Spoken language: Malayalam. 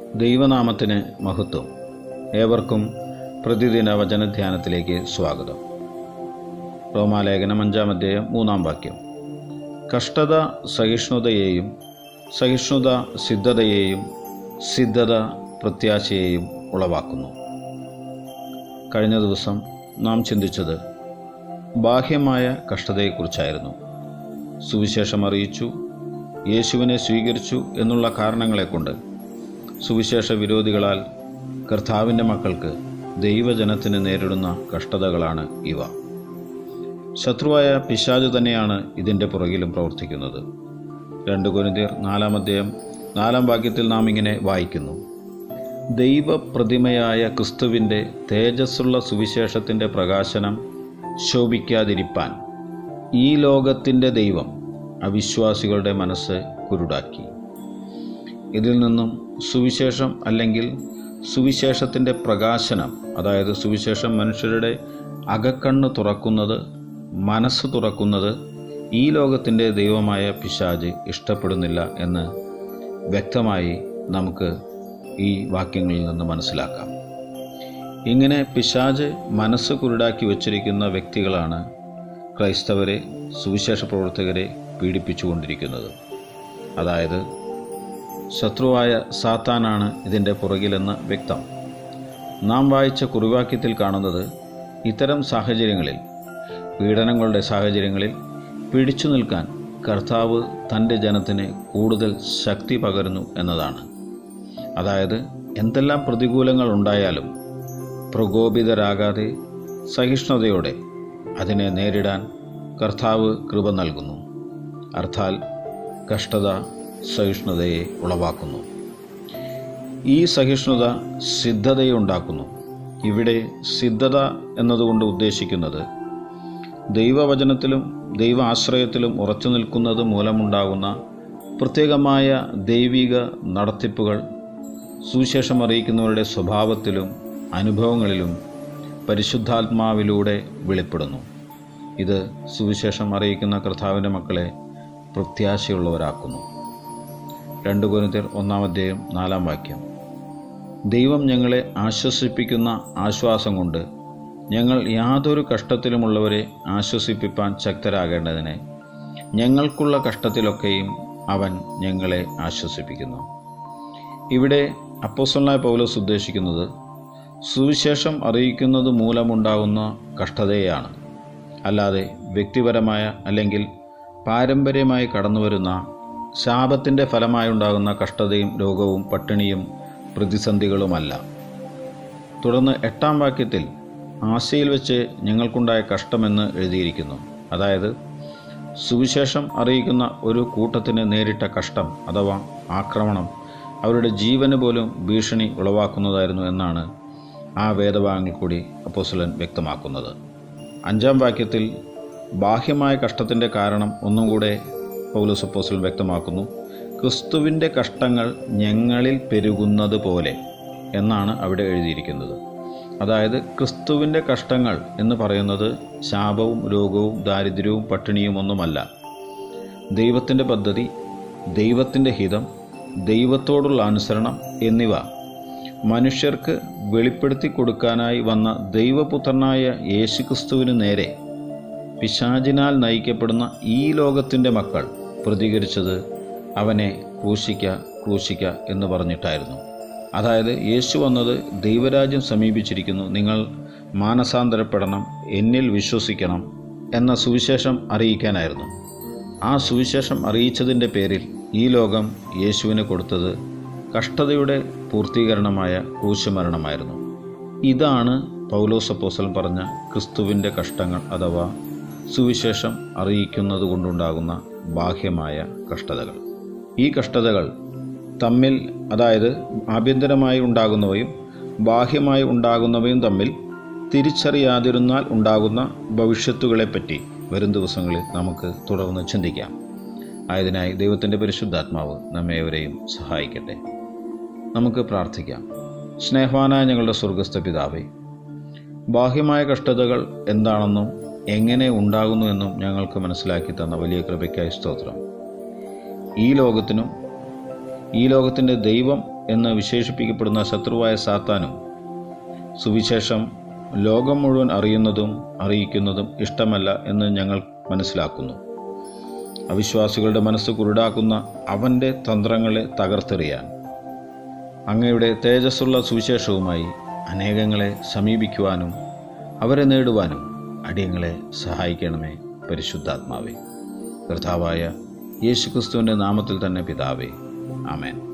ദൈവനാമത്തിന് മഹത്വം ഏവർക്കും പ്രതിദിന വചനധ്യാനത്തിലേക്ക് സ്വാഗതം റോമാലേഖനം അഞ്ചാം അധ്യായം മൂന്നാം വാക്യം കഷ്ടത സഹിഷ്ണുതയെയും സഹിഷ്ണുത സിദ്ധതയെയും സിദ്ധത പ്രത്യാശയെയും ഉളവാക്കുന്നു കഴിഞ്ഞ ദിവസം നാം ചിന്തിച്ചത് ബാഹ്യമായ കഷ്ടതയെക്കുറിച്ചായിരുന്നു സുവിശേഷം അറിയിച്ചു യേശുവിനെ സ്വീകരിച്ചു എന്നുള്ള കാരണങ്ങളെ കൊണ്ട് സുവിശേഷ വിരോധികളാൽ കർത്താവിൻ്റെ മക്കൾക്ക് ദൈവജനത്തിന് നേരിടുന്ന കഷ്ടതകളാണ് ഇവ ശത്രുവായ പിശാജ് തന്നെയാണ് ഇതിൻ്റെ പുറകിലും പ്രവർത്തിക്കുന്നത് രണ്ട് കൊരിന്തിയർ നാലാം അധ്യായം നാലാം വാക്യത്തിൽ നാം ഇങ്ങനെ വായിക്കുന്നു ദൈവപ്രതിമയായ ക്രിസ്തുവിൻ്റെ തേജസ്സുള്ള സുവിശേഷത്തിൻ്റെ പ്രകാശനം ശോഭിക്കാതിരിപ്പാൻ ഈ ലോകത്തിൻ്റെ ദൈവം അവിശ്വാസികളുടെ മനസ്സ് കുരുടാക്കി ഇതിൽ നിന്നും സുവിശേഷം അല്ലെങ്കിൽ സുവിശേഷത്തിൻ്റെ പ്രകാശനം അതായത് സുവിശേഷം മനുഷ്യരുടെ അകക്കണ്ണ് തുറക്കുന്നത് മനസ്സ് തുറക്കുന്നത് ഈ ലോകത്തിൻ്റെ ദൈവമായ പിശാജ് ഇഷ്ടപ്പെടുന്നില്ല എന്ന് വ്യക്തമായി നമുക്ക് ഈ വാക്യങ്ങളിൽ നിന്ന് മനസ്സിലാക്കാം ഇങ്ങനെ പിശാജ് മനസ്സ് കുരുടാക്കി വച്ചിരിക്കുന്ന വ്യക്തികളാണ് ക്രൈസ്തവരെ സുവിശേഷ പ്രവർത്തകരെ പീഡിപ്പിച്ചുകൊണ്ടിരിക്കുന്നത് അതായത് ശത്രുവായ സാത്താനാണ് ഇതിൻ്റെ പുറകിലെന്ന് വ്യക്തം നാം വായിച്ച കുറിവാക്യത്തിൽ കാണുന്നത് ഇത്തരം സാഹചര്യങ്ങളിൽ പീഡനങ്ങളുടെ സാഹചര്യങ്ങളിൽ പിടിച്ചു നിൽക്കാൻ കർത്താവ് തൻ്റെ ജനത്തിന് കൂടുതൽ ശക്തി പകരുന്നു എന്നതാണ് അതായത് എന്തെല്ലാം പ്രതികൂലങ്ങൾ ഉണ്ടായാലും പ്രകോപിതരാകാതെ സഹിഷ്ണുതയോടെ അതിനെ നേരിടാൻ കർത്താവ് കൃപ നൽകുന്നു അർത്ഥാൽ കഷ്ടത സഹിഷ്ണുതയെ ഉളവാക്കുന്നു ഈ സഹിഷ്ണുത സിദ്ധതയെ ഉണ്ടാക്കുന്നു ഇവിടെ സിദ്ധത എന്നതുകൊണ്ട് ഉദ്ദേശിക്കുന്നത് ദൈവവചനത്തിലും ദൈവ ആശ്രയത്തിലും ഉറച്ചു നിൽക്കുന്നത് മൂലമുണ്ടാകുന്ന പ്രത്യേകമായ ദൈവിക നടത്തിപ്പുകൾ സുവിശേഷം അറിയിക്കുന്നവരുടെ സ്വഭാവത്തിലും അനുഭവങ്ങളിലും പരിശുദ്ധാത്മാവിലൂടെ വെളിപ്പെടുന്നു ഇത് സുവിശേഷം അറിയിക്കുന്ന കർത്താവിൻ്റെ മക്കളെ പ്രത്യാശയുള്ളവരാക്കുന്നു രണ്ട് കുരുത്തിർ ഒന്നാം അധ്യായം നാലാം വാക്യം ദൈവം ഞങ്ങളെ ആശ്വസിപ്പിക്കുന്ന ആശ്വാസം കൊണ്ട് ഞങ്ങൾ യാതൊരു കഷ്ടത്തിലുമുള്ളവരെ ആശ്വസിപ്പിപ്പാൻ ശക്തരാകേണ്ടതിന് ഞങ്ങൾക്കുള്ള കഷ്ടത്തിലൊക്കെയും അവൻ ഞങ്ങളെ ആശ്വസിപ്പിക്കുന്നു ഇവിടെ അപ്പോസ്തലനായ പൗലോസ് ഉദ്ദേശിക്കുന്നത് സുവിശേഷം അറിയിക്കുന്നത് മൂലമുണ്ടാകുന്ന കഷ്ടതയാണ് അല്ലാതെ വ്യക്തിപരമായ അല്ലെങ്കിൽ പാരമ്പര്യമായി കടന്നുവരുന്ന ശാപത്തിൻ്റെ ഫലമായുണ്ടാകുന്ന കഷ്ടതയും രോഗവും പട്ടിണിയും പ്രതിസന്ധികളുമല്ല തുടർന്ന് എട്ടാം വാക്യത്തിൽ ആശയിൽ വെച്ച് ഞങ്ങൾക്കുണ്ടായ കഷ്ടമെന്ന് എഴുതിയിരിക്കുന്നു അതായത് സുവിശേഷം അറിയിക്കുന്ന ഒരു കൂട്ടത്തിന് നേരിട്ട കഷ്ടം അഥവാ ആക്രമണം അവരുടെ ജീവന് പോലും ഭീഷണി ഉളവാക്കുന്നതായിരുന്നു എന്നാണ് ആ വേദഭാഗങ്ങൾ കൂടി അപ്പോസ്തലൻ വ്യക്തമാക്കുന്നത് അഞ്ചാം വാക്യത്തിൽ ബാഹ്യമായ കഷ്ടത്തിൻ്റെ കാരണം ഒന്നും കൂടെ പൗലോസ് അപ്പോസ്തലൻ വ്യക്തമാക്കുന്നു ക്രിസ്തുവിൻ്റെ കഷ്ടങ്ങൾ ഞങ്ങളിൽ പെരുകുന്നത് പോലെ എന്നാണ് അവിടെ എഴുതിയിരിക്കുന്നത് അതായത് ക്രിസ്തുവിൻ്റെ കഷ്ടങ്ങൾ എന്ന് പറയുന്നത് ശാപവും രോഗവും ദാരിദ്ര്യവും പട്ടിണിയും ഒന്നുമല്ല ദൈവത്തിൻ്റെ പദ്ധതി ദൈവത്തിൻ്റെ ഹിതം ദൈവത്തോടുള്ള അനുസരണം എന്നിവ മനുഷ്യർക്ക് വെളിപ്പെടുത്തി കൊടുക്കാനായി വന്ന ദൈവപുത്രനായ യേശുക്രിസ്തുവിന് നേരെ പിശാചിനാൽ നയിക്കപ്പെടുന്ന ഈ ലോകത്തിൻ്റെ മക്കൾ പ്രതികരിച്ചത് അവനെ ക്രൂശിക്ക ക്രൂശിക്ക എന്ന് പറഞ്ഞിട്ടായിരുന്നു അതായത് യേശു വന്നത് ദൈവരാജ്യം സമീപിച്ചിരിക്കുന്നു നിങ്ങൾ മാനസാന്തരപ്പെടണം എന്നിൽ വിശ്വസിക്കണം എന്ന സുവിശേഷം അറിയിക്കാനായിരുന്നു ആ സുവിശേഷം അറിയിച്ചതിൻ്റെ പേരിൽ ഈ ലോകം യേശുവിന് കൊടുത്തത് കഷ്ടതയുടെ പൂർത്തീകരണമായ ക്രൂശുമരണമായിരുന്നു ഇതാണ് പൗലോസ് അപ്പോസലൻ പറഞ്ഞ ക്രിസ്തുവിൻ്റെ കഷ്ടങ്ങൾ അഥവാ സുവിശേഷം അറിയിക്കുന്നത് കൊണ്ടുണ്ടാകുന്ന ബാഹ്യമായ കഷ്ടതകൾ ഈ കഷ്ടതകൾ തമ്മിൽ അതായത് ആഭ്യന്തരമായി ഉണ്ടാകുന്നവയും ബാഹ്യമായി ഉണ്ടാകുന്നവയും തമ്മിൽ തിരിച്ചറിയാതിരുന്നാൽ ഉണ്ടാകുന്ന ഭവിഷ്യത്തുകളെപ്പറ്റി വരും ദിവസങ്ങളിൽ നമുക്ക് തുടർന്ന് ചിന്തിക്കാം ആയതിനായി ദൈവത്തിൻ്റെ പരിശുദ്ധാത്മാവ് നമ്മെ ഏവരെയും സഹായിക്കട്ടെ നമുക്ക് പ്രാർത്ഥിക്കാം സ്നേഹവാനായ ഞങ്ങളുടെ സ്വർഗസ്ഥ പിതാവേ ബാഹ്യമായ കഷ്ടതകൾ എന്താണെന്നും എങ്ങനെ ഉണ്ടാകുന്നു എന്നും ഞങ്ങൾക്ക് മനസ്സിലാക്കി തന്ന വലിയ കൃപയ്ക്കായി സ്തോത്രം ഈ ലോകത്തിനും ഈ ലോകത്തിൻ്റെ ദൈവം എന്ന് വിശേഷിപ്പിക്കപ്പെടുന്ന ശത്രുവായ സാത്താനും സുവിശേഷം ലോകം മുഴുവൻ അറിയുന്നതും അറിയിക്കുന്നതും ഇഷ്ടമല്ല എന്ന് ഞങ്ങൾ മനസ്സിലാക്കുന്നു അവിശ്വാസികളുടെ മനസ്സ് കുരുടാക്കുന്ന അവൻ്റെ തന്ത്രങ്ങളെ തകർത്തെറിയാൻ അങ്ങയുടെ തേജസ്സുള്ള സുവിശേഷവുമായി അനേകങ്ങളെ സമീപിക്കുവാനും അവരെ നേടുവാനും അടിയങ്ങളെ സഹായിക്കണമേ പരിശുദ്ധാത്മാവേ കർത്താവായ യേശുക്രിസ്തുവിൻ്റെ നാമത്തിൽ തന്നെ പിതാവേ ആമേൻ